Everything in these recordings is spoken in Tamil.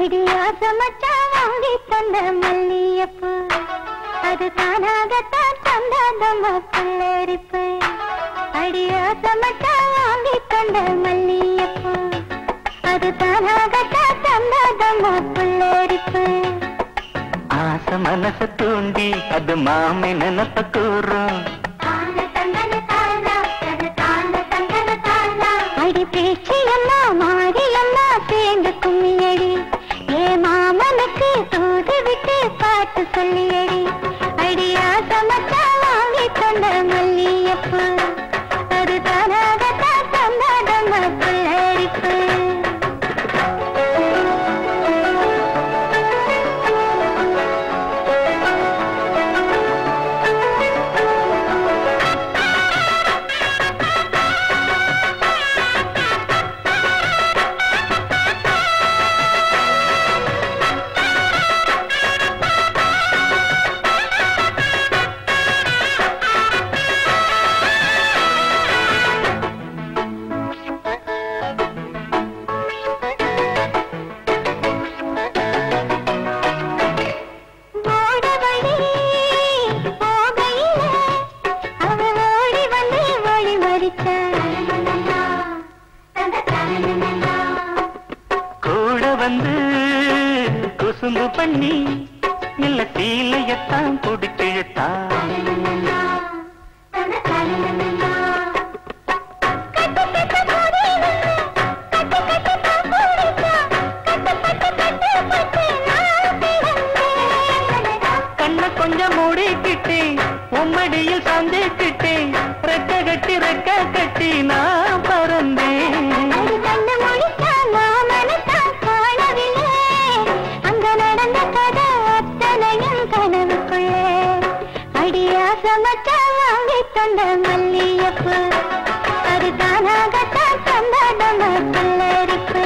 இடியாச மச்சான் வாங்கி தந்த மல்லியப்பு அது தானாகத்தான் தந்தாதம்மா புல்லரிப்பு அடியாச மச்சான் வாங்கி தந்த மல்லியப்பு அது தானாகத்தான் தந்தாதம்மா புல்லரிப்பு ஆசை மனச தூண்டி அது மாமை நினப்ப கூறும் அடி பேச்சு எல்லாம் மாறி எல்லாம் சேர்ந்து கும்மியடி ஏ மாமனுக்கு தூது விட்டு பாட்டு சொல்லியடி அடியா சமத்தா வாங்கி தந்த மல்லியப்பு அது தானாகத்தான் தந்தாதம்மா புல்லரிப்பு ஓட வழி போகையில அவ ஓடி வந்து வழி கூட வந்து குசும்பு பண்ணி இல்ல தீலையத்தான் குடிக்கிழுத்தான் கண்ண கொஞ்சம் மூடிக்கிட்டு உம்மடியில் சாந்துக்கிட்டு ரெக்க கட்டி ரெக்க கட்டி நான் பறந்தேன் அடி கண்ணு முழிச்சா மாமனத்தான் காணவில்லை. அங்க நடந்த கதை அத்தனையும் கனவுக்குள்ளே. அடியாச மச்சான் வாங்கித் தந்த மல்லியப்பு. அது தானாகத்தான் தந்ததம்மா புல்லரிப்பு.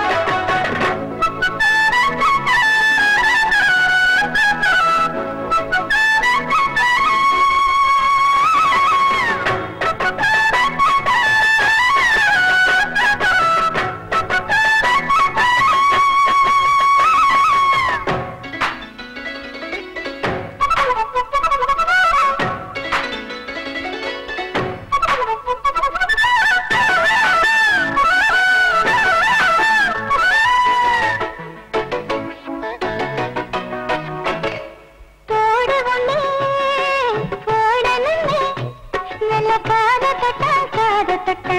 போடு ஒண்ணு, போட நின்னு, நல்ல காத தொட்டா, காத தொட்டா.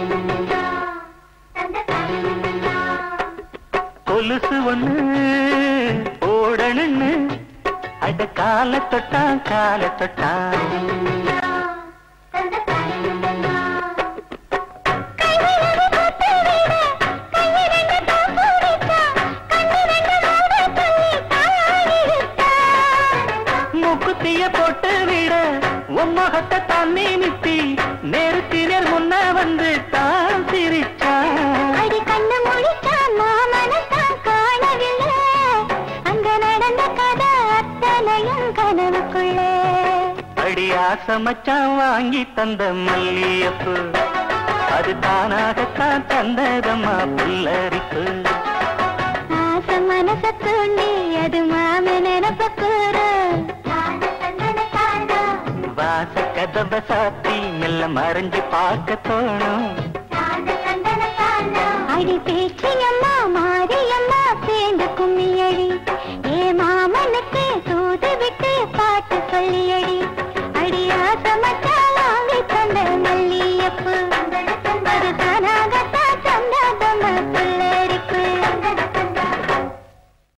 கொலுசு ஒண்ணு ஓடணுன்னு அட கால தொட்டா கால தொட்டா மூக்குத்திய போட்டு விட உன் முகத்தை தண்ணி நித்தி நேருக்கு நேர் முன்ன வந்து தான் சிரிச்சா அடி கண்ணு முழிச்சா மாமனத்தான் காணவில்லை. அங்க நடந்த கதை அத்தனையும் கனவுக்குள்ளே. அடி ஆசை மச்சான் வாங்கி தந்த மல்லியப்பு அது தானாகத்தான் தந்ததம்மா புல்லரிப்பு ஆசை மனச தூண்டி அது மாம நினப்ப கூறு வாச கதவை சாத்தி மெல்ல மறைஞ்சு பார்க்க தோணும் அடி பே